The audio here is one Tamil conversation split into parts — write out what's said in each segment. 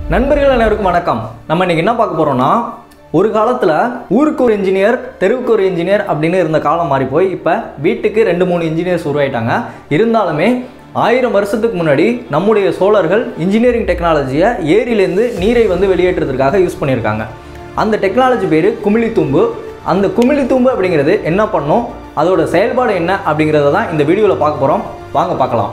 நண்பர்கள் அனைவருக்கும் வணக்கம் நம்ம இன்னைக்கு என்ன பார்க்க போறோம்னா ஒரு காலத்தில் ஊருக்கு ஒரு இன்ஜினியர் தெருவுக்கு ஒரு இன்ஜினியர் அப்படின்னு இருந்த காலம் மாறி போய் இப்போ வீட்டுக்கு ரெண்டு மூணு இன்ஜினியர்ஸ் உருவாயிட்டாங்க இருந்தாலுமே ஆயிரம் வருஷத்துக்கு முன்னாடி நம்முடைய சோழர்கள் இன்ஜினியரிங் டெக்னாலஜியை ஏரியிலேருந்து நீரை வந்து வெளியேற்றுறதுக்காக யூஸ் பண்ணியிருக்காங்க அந்த டெக்னாலஜி பேர் குமிழித்தும்பு அந்த குமிழித்தும்பு அப்படிங்கிறது என்ன பண்ணும் அதோட செயல்பாடு என்ன அப்படிங்கிறத தான் இந்த வீடியோவில் பார்க்க போகிறோம் வாங்க பார்க்கலாம்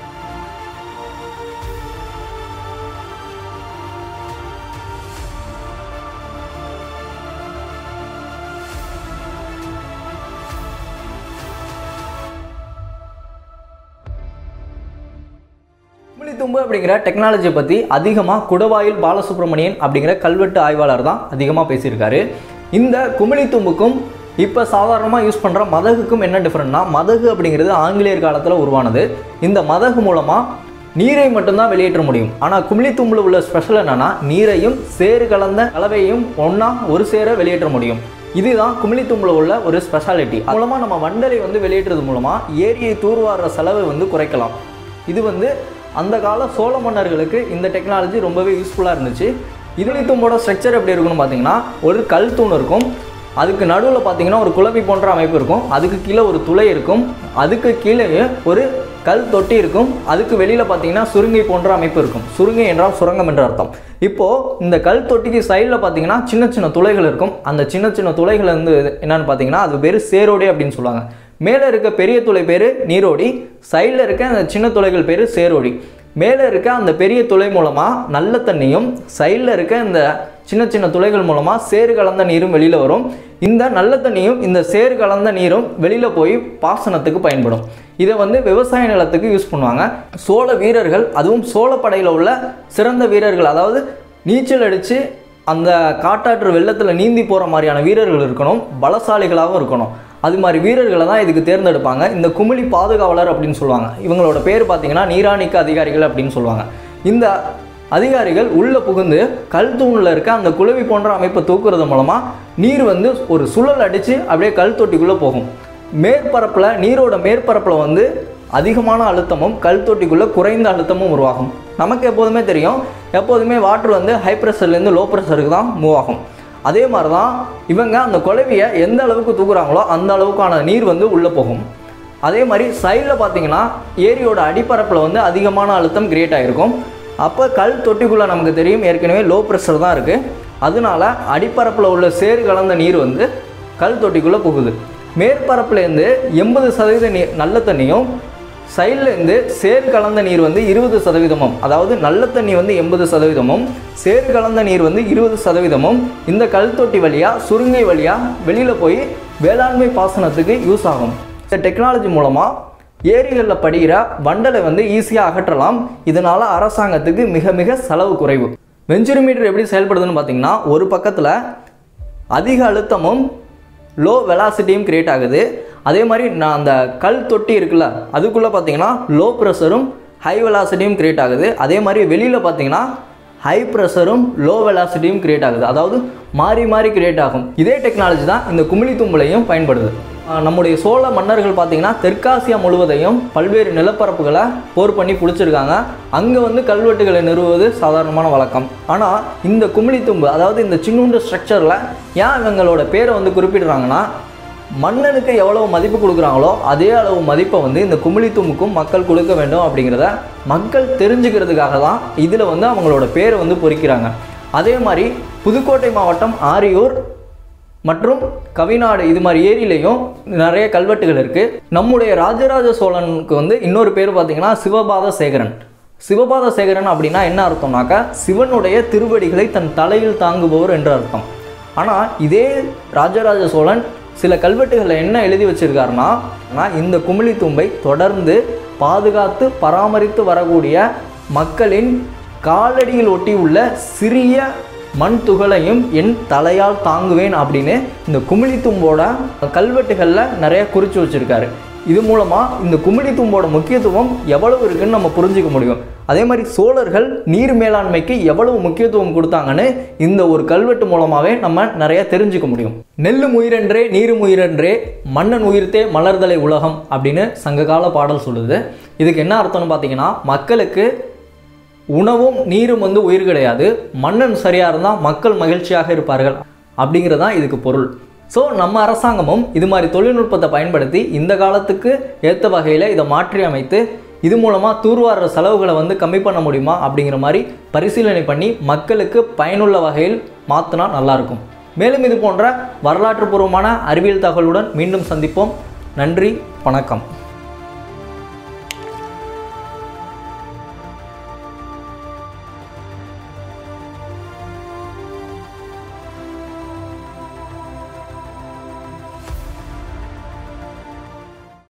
குமிழித்தும்பு அப்படிங்கிற டெக்னாலஜியை பற்றி அதிகமாக குடவாயில் பாலசுப்ரமணியன் அப்படிங்கிற கல்வெட்டு ஆய்வாளர் தான் அதிகமாக பேசியிருக்காரு இந்த குமிழித்தும்புக்கும் இப்போ சாதாரணமாக யூஸ் பண்ணுற மதகுக்கும் என்ன டிஃப்ரெண்ட்னா மதகு அப்படிங்கிறது ஆங்கிலேயர் காலத்தில் உருவானது இந்த மதகு மூலமாக நீரை மட்டும்தான் வெளியேற்ற முடியும் ஆனால் குமிழித்தும்பில் உள்ள ஸ்பெஷல் என்னன்னா நீரையும் சேறு கலந்த கலவையும் ஒன்றா ஒரு சேர வெளியேற்ற முடியும் இதுதான் குமிழித்தும்பில் உள்ள ஒரு ஸ்பெஷாலிட்டி அது மூலமாக நம்ம வண்டலை வந்து வெளியேற்றுறது மூலமாக ஏரியை தூர்வாடுற செலவை வந்து குறைக்கலாம் இது வந்து அந்த கால சோழ மன்னர்களுக்கு இந்த டெக்னாலஜி ரொம்பவே யூஸ்ஃபுல்லாக இருந்துச்சு இதுலித்தும்போட ஸ்ட்ரக்சர் எப்படி இருக்குன்னு பார்த்தீங்கன்னா ஒரு கல் தூண் இருக்கும் அதுக்கு நடுவில் பார்த்தீங்கன்னா ஒரு குழவி போன்ற அமைப்பு இருக்கும் அதுக்கு கீழே ஒரு துளை இருக்கும் அதுக்கு கீழே ஒரு கல் தொட்டி இருக்கும் அதுக்கு வெளியில் பார்த்தீங்கன்னா சுருங்கை போன்ற அமைப்பு இருக்கும் சுருங்கை என்றால் சுரங்கம் என்ற அர்த்தம் இப்போது இந்த கல் தொட்டிக்கு சைடில் பார்த்தீங்கன்னா சின்ன சின்ன துளைகள் இருக்கும் அந்த சின்ன சின்ன துளைகள் வந்து என்னன்னு பார்த்தீங்கன்னா அது பேர் சேரோடே அப்படின்னு சொல்லுவாங்க மேலே இருக்க பெரிய துளை பேர் நீரோடி சைடில் இருக்க அந்த சின்ன துளைகள் பேர் சேரோடி மேலே இருக்க அந்த பெரிய துளை மூலமாக நல்ல தண்ணியும் சைடில் இருக்க இந்த சின்ன சின்ன துளைகள் மூலமாக சேறு கலந்த நீரும் வெளியில் வரும் இந்த நல்ல தண்ணியும் இந்த சேறு கலந்த நீரும் வெளியில் போய் பாசனத்துக்கு பயன்படும் இதை வந்து விவசாய நிலத்துக்கு யூஸ் பண்ணுவாங்க சோழ வீரர்கள் அதுவும் சோழப்படையில் உள்ள சிறந்த வீரர்கள் அதாவது நீச்சல் அடித்து அந்த காட்டாற்று வெள்ளத்தில் நீந்தி போகிற மாதிரியான வீரர்கள் இருக்கணும் பலசாலிகளாகவும் இருக்கணும் அது மாதிரி வீரர்களை தான் இதுக்கு தேர்ந்தெடுப்பாங்க இந்த குமிழி பாதுகாவலர் அப்படின்னு சொல்லுவாங்க இவங்களோட பேர் பார்த்தீங்கன்னா நீராணிக்க அதிகாரிகள் அப்படின்னு சொல்லுவாங்க இந்த அதிகாரிகள் உள்ளே புகுந்து கல் தூணில் இருக்க அந்த குளவி போன்ற அமைப்பை தூக்குறது மூலமாக நீர் வந்து ஒரு சுழல் அடித்து அப்படியே கல் தொட்டிக்குள்ளே போகும் மேற்பரப்பில் நீரோட மேற்பரப்பில் வந்து அதிகமான அழுத்தமும் கல் தொட்டிக்குள்ளே குறைந்த அழுத்தமும் உருவாகும் நமக்கு எப்போதுமே தெரியும் எப்போதுமே வாட்டர் வந்து ஹை ப்ரெஷர்லேருந்து லோ ப்ரெஷருக்கு தான் மூவ் ஆகும் அதே மாதிரி தான் இவங்க அந்த குழவியை எந்த அளவுக்கு தூக்குறாங்களோ அந்த அளவுக்கான நீர் வந்து உள்ளே போகும் அதே மாதிரி சைடில் பார்த்தீங்கன்னா ஏரியோட அடிப்பரப்பில் வந்து அதிகமான அழுத்தம் கிரியேட் ஆகிருக்கும் அப்போ கல் தொட்டிக்குள்ளே நமக்கு தெரியும் ஏற்கனவே லோ ப்ரெஷர் தான் இருக்குது அதனால அடிப்பரப்பில் உள்ள சேறு கலந்த நீர் வந்து கல் தொட்டிக்குள்ளே புகுது மேற்பரப்புலேருந்து எண்பது சதவீத நீர் நல்ல தண்ணியும் சைட்லேருந்து சேறு கலந்த நீர் வந்து இருபது சதவீதமும் அதாவது நல்ல தண்ணி வந்து எண்பது சதவீதமும் சேறு கலந்த நீர் வந்து இருபது சதவீதமும் இந்த கல் தொட்டி வழியாக சுருங்கை வழியாக வெளியில் போய் வேளாண்மை பாசனத்துக்கு யூஸ் ஆகும் இந்த டெக்னாலஜி மூலமாக ஏரிகளில் படிக்கிற வண்டலை வந்து ஈஸியாக அகற்றலாம் இதனால் அரசாங்கத்துக்கு மிக மிக செலவு குறைவு வெஞ்சுரிமீட்டர் எப்படி செயல்படுதுன்னு பார்த்தீங்கன்னா ஒரு பக்கத்தில் அதிக அழுத்தமும் லோ வெலாசிட்டியும் கிரியேட் ஆகுது அதே மாதிரி நான் அந்த கல் தொட்டி இருக்குல்ல அதுக்குள்ளே பார்த்தீங்கன்னா லோ ப்ரெஷரும் ஹை வெலாசிட்டியும் கிரியேட் ஆகுது அதே மாதிரி வெளியில் பார்த்தீங்கன்னா ஹை ப்ரெஷரும் லோ வெலாசிட்டியும் கிரியேட் ஆகுது அதாவது மாறி மாறி கிரியேட் ஆகும் இதே டெக்னாலஜி தான் இந்த குமிழி தும்புலையும் பயன்படுது ஆஹ் நம்முடைய சோழ மன்னர்கள் பார்த்தீங்கன்னா தெற்காசியா முழுவதையும் பல்வேறு நிலப்பரப்புகளை போர் பண்ணி பிடிச்சிருக்காங்க அங்கே வந்து கல்வெட்டுகளை நிறுவுவது சாதாரணமான வழக்கம் ஆனால் இந்த குமிழித்தும்பு அதாவது இந்த சின்னூண்டு ஸ்ட்ரக்சரில் ஏன் இவங்களோட பேரை வந்து குறிப்பிடுறாங்கன்னா மன்னனுக்கு எவ்வளவு மதிப்பு கொடுக்குறாங்களோ அதே அளவு மதிப்பை வந்து இந்த குமிழித்தும்புக்கும் மக்கள் கொடுக்க வேண்டும் அப்படிங்கிறத மக்கள் தெரிஞ்சுக்கிறதுக்காக தான் இதில் வந்து அவங்களோட பேரை வந்து பொறிக்கிறாங்க அதே மாதிரி புதுக்கோட்டை மாவட்டம் ஆரியூர் மற்றும் கவிநாடு இது மாதிரி ஏரியிலையும் நிறைய கல்வெட்டுகள் இருக்குது நம்முடைய ராஜராஜ சோழனுக்கு வந்து இன்னொரு பேர் பார்த்தீங்கன்னா சிவபாத சேகரன் சிவபாத சேகரன் அப்படின்னா என்ன அர்த்தம்னாக்கா சிவனுடைய திருவடிகளை தன் தலையில் தாங்குபவர் என்று அர்த்தம் ஆனால் இதே ராஜராஜ சோழன் சில கல்வெட்டுகளில் என்ன எழுதி வச்சிருக்காருன்னா ஆனால் இந்த குமிழி தும்பை தொடர்ந்து பாதுகாத்து பராமரித்து வரக்கூடிய மக்களின் காலடியில் ஒட்டி உள்ள சிறிய மண் துகளையும் என் தலையால் தாங்குவேன் அப்படின்னு இந்த குமிழித்தும்போட கல்வெட்டுகளில் நிறைய குறித்து வச்சிருக்காரு இது மூலமாக இந்த குமிழித்தும்போட முக்கியத்துவம் எவ்வளவு இருக்குன்னு நம்ம புரிஞ்சுக்க முடியும் அதே மாதிரி சோழர்கள் நீர் மேலாண்மைக்கு எவ்வளவு முக்கியத்துவம் கொடுத்தாங்கன்னு இந்த ஒரு கல்வெட்டு மூலமாகவே நம்ம நிறைய தெரிஞ்சுக்க முடியும் நெல்லும் உயிரென்றே நீரும் உயிரென்றே மன்னன் உயிர்த்தே மலர்தலை உலகம் அப்படின்னு சங்ககால பாடல் சொல்லுது இதுக்கு என்ன அர்த்தம்னு பார்த்தீங்கன்னா மக்களுக்கு உணவும் நீரும் வந்து உயிர் கிடையாது மன்னன் சரியாக இருந்தால் மக்கள் மகிழ்ச்சியாக இருப்பார்கள் அப்படிங்கிறதான் இதுக்கு பொருள் ஸோ நம்ம அரசாங்கமும் இது மாதிரி தொழில்நுட்பத்தை பயன்படுத்தி இந்த காலத்துக்கு ஏற்ற வகையில் இதை மாற்றி அமைத்து இது மூலமாக தூர்வார செலவுகளை வந்து கம்மி பண்ண முடியுமா அப்படிங்கிற மாதிரி பரிசீலனை பண்ணி மக்களுக்கு பயனுள்ள வகையில் மாற்றினா நல்லாயிருக்கும் மேலும் இது போன்ற வரலாற்றுப்பூர்வமான அறிவியல் தகவலுடன் மீண்டும் சந்திப்போம் நன்றி வணக்கம்